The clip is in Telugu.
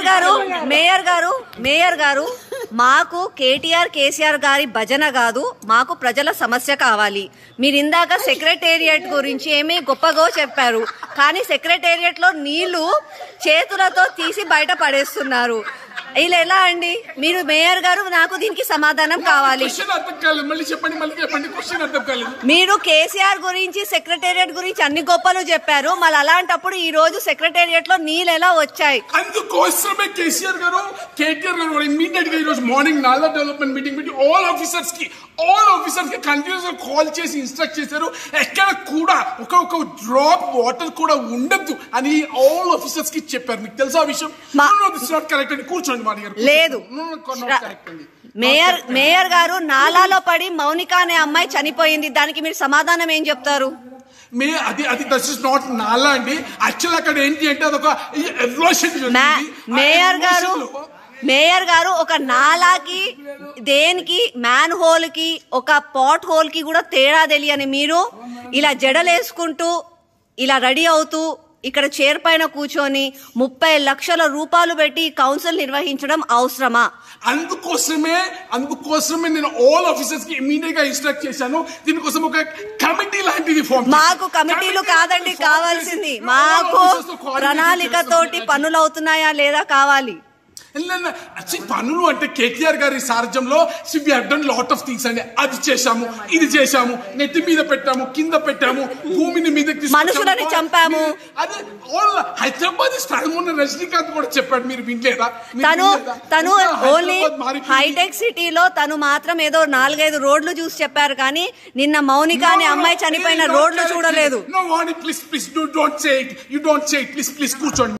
Mayor garu mayor garu mayor గారు మాకు కేటీఆర్ కేసీఆర్ గారి భజన కాదు మాకు ప్రజల సమస్య కావాలి మీరు ఇందాక సెక్రటేరియట్ గురించి ఏమీ గొప్పగో చెప్పారు కానీ సెక్రటేరియట్ లో నీళ్లు చేతులతో తీసి బయట పడేస్తున్నారు ఇలా ఎలా అండి మీరు మేయర్ గారు నాకు దీనికి సమాధానం కావాలి క్వశ్చన్ అర్థం కాలేదు మళ్ళీ చెప్పండి మళ్ళీ చెప్పండి క్వశ్చన్ అర్థం కాలేదు మీరు కేసీఆర్ గురించి సెక్రటేరియట్ గురించి అన్ని గొప్పలు చెప్పారు మళ్ళీ అలాంటప్పుడు ఈ రోజు సెక్రటేరియట్ లో నీళ్ళు ఎలా వచ్చాయి అందుకోసమే కేసీఆర్ గారు కేటీఆర్ గారు కూడా ఇమీడియట్ గా ఈ రోజు మార్నింగ్ నాలా డెవలప్మెంట్ మీటింగ్ పెట్టి ఆల్ ఆఫీసర్స్ కి ఆల్ ఆఫీసర్స్ కి కంటిన్యూస్ గా కాల్ చేసి ఇన్స్ట్రక్ట్ చేశారు ఎక్కడ కూడా ఒక ఒక డ్రాప్ వాటర్ కూడా ఉండద్దు అని ఆల్ ఆఫీసర్స్ కి చెప్పారు మీకు తెలుసా ఆ విషయం మా- దిస్ నాట్ కరెక్ట్ అండి కూర్చోండి వాణి గారు లేదు కరెక్ట్ అండి మేయర్ మేయర్ గారు నాలాలో పడి మౌనిక అనే అమ్మాయి చనిపోయింది దానికి మీరు సమాధానం ఏం చెప్తారు మే అది అది దట్ ఇస్ నాట్ నాలా అండి యాక్చువల్ అక్కడ ఏంటి అంటే అదొక ఎరోషన్ మే- మేయర్ గారు మేయర్ గారు ఒక నాలాకి దేనికి మ్యాన్ హోల్ కి ఒక పాట్ హోల్ కి కూడా తేడా తెలియని మీరు ఇలా జడలేసుకుంటూ ఇలా రెడీ అవుతూ ఇక్కడ చైర్ పైన కూర్చొని ముప్పై లక్షల రూపాయలు పెట్టి కౌన్సిల్ నిర్వహించడం అవసరమా అందుకోసమే అందుకోసమే నేను ఆల్ ఆఫీసర్స్ కి ఇమీడియట్ గా ఇన్స్ట్రక్ట్ చేశాను దీనికోసం ఒక కమిటీ లాంటిది ఫామ్ మాకు కమిటీలు కాదండి కావాల్సింది మాకు ప్రణాళికతోటి పనులు అవుతున్నాయా లేదా కావాలి పనులు అంటే కేటీఆర్ గారి సారథ్యంలో we have done lot of things అండి అది చేశాము ఇది చేశాము నెత్తి మీద పెట్టాము కింద పెట్టాము భూమిని మీద మనుషులని చంపాము. అదే ఆల్ హైదరాబాద్ స్టార్మోన్ రజనీకాంత్ కూడా చెప్పాడు మీరు వినలేదా మీరు తను వినలేదా? తను ఇంకా ఓన్లీ హైదరాబాద్ మారిపోయింది. హైటెక్ సిటీలో తను మాత్రం ఏదో నాలుగైదు రోడ్లు చూసి చెప్పారు కానీ నిన్న మౌనిక అనే అమ్మాయి చనిపోయిన రోడ్లు చూడలేదు no Vani please please don't say it you don't say it please please కూర్చోండి